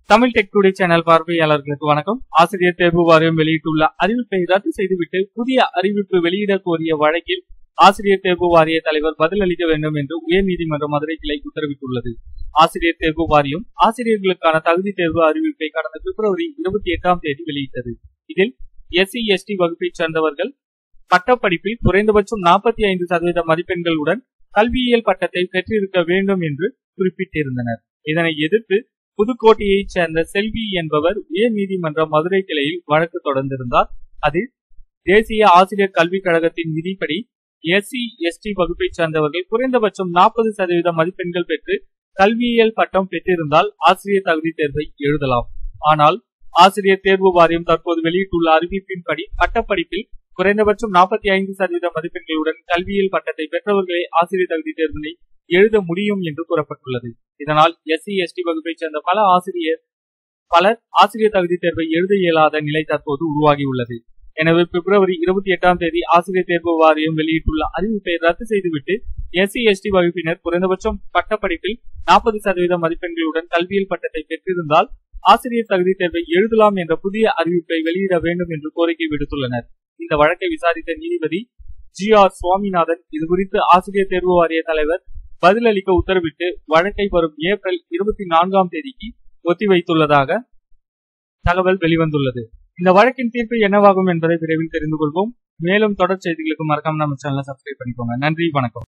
Tamil tech today channel பார்வையாளர்களுக்கு வணக்கம் ஆசிரியர் தேர்வு வாரியம் வெளியிட்டுள்ள அறிவிப்பை ரத்து செய்துவிட்டு புதிய அறிவிப்பு வெளியிட கோரிய வழக்கில் ஆசிரியர் தேர்வு வாரிய தலைவர் பதிலளிக்க வேண்டும் என்று உயர்நீதிமன்ற மதுரை கிளை உத்தரவிட்டுள்ளது ஆசிரியர் தேர்வு வாரியம் ஆசிரியர்களுக்கான தகுதி தேர்வு அறிவிப்பை கடந்த பிப்ரவரி இருபத்தி எட்டாம் தேதி வெளியிட்டது இதில் எஸ்சி எஸ்டி வகுப்பைச் சேர்ந்தவர்கள் பட்டப்படிப்பில் குறைந்தபட்சம் நாற்பத்தி ஐந்து சதவீத மதிப்பெண்களுடன் கல்வியியல் பட்டத்தை பெற்றிருக்க வேண்டும் என்று குறிப்பிட்டிருந்தனர் இதனை எதிர்த்து புதுக்கோட்டையைச் சேர்ந்த செல்வி என்பவர் உயர் நீதிமன்ற மதுரை கிளையில் வழக்கு தொடர்ந்திருந்தார் அதில் தேசிய ஆசிரியர் கல்விக் கழகத்தின் விதிப்படி எஸ்சி எஸ்டி வகுப்பைச் சேர்ந்தவர்கள் குறைந்தபட்சம் நாற்பது சதவீத மதிப்பெண்கள் பெற்று கல்வியியல் பட்டம் பெற்றிருந்தால் ஆசிரியர் தகுதி தேர்வை எழுதலாம் ஆனால் ஆசிரியர் தேர்வு வாரியம் தற்போது வெளியிட்டுள்ள அறிவிப்பின்படி பட்டப்படிப்பில் குறைந்தபட்சம் நாற்பத்தி ஐந்து சதவீத மதிப்பெண்களுடன் கல்வியியல் பட்டத்தை பெற்றவர்களே ஆசிரியர் தகுதி தேர்வினை எழுத முடியும் என்று கூறப்பட்டுள்ளது இதனால் எஸ்சி எஸ்டி வகுப்பைச் சேர்ந்த பல ஆசிரியர் பலர் ஆசிரியர் தகுதி தேர்வை எழுத இயலாத நிலை தற்போது உருவாகியுள்ளது எனவே பிப்ரவரி இருபத்தி எட்டாம் தேதி ஆசிரியர் தேர்வு வாரியம் வெளியிட்டுள்ள அறிவிப்பை ரத்து செய்துவிட்டு எஸ்சி எஸ்டி வகுப்பினர் குறைந்தபட்சம் பட்டப்படிப்பில் நாற்பது சதவீத மதிப்பெண்களுடன் கல்வியியல் பட்டத்தை பெற்றிருந்தால் ஆசிரியர் தகுதி தேர்வை எழுதலாம் என்ற புதிய அறிவிப்பை வெளியிட வேண்டும் என்று கோரிக்கை விடுத்துள்ளனர் இந்த வழக்கை விசாரித்த நீதிபதி ஜி ஆர் சுவாமிநாதன் இதுகுறித்து ஆசிரியர் தேர்வு வாரிய தலைவர் பதிலளிக்க உத்தரவிட்டு வழக்கை வரும் ஏப்ரல் இருபத்தி நான்காம் தேதிக்கு ஒத்திவைத்துள்ளதாக தகவல் வெளிவந்துள்ளது இந்த வழக்கின் தீர்ப்பு என்னவாகும் என்பதை விரைவில் தெரிந்து கொள்வோம் மேலும் தொடர் செய்திகளுக்கு மறக்காம நம்ம சேனலை சப்ஸ்கிரைப் பண்ணிக்கோங்க நன்றி வணக்கம்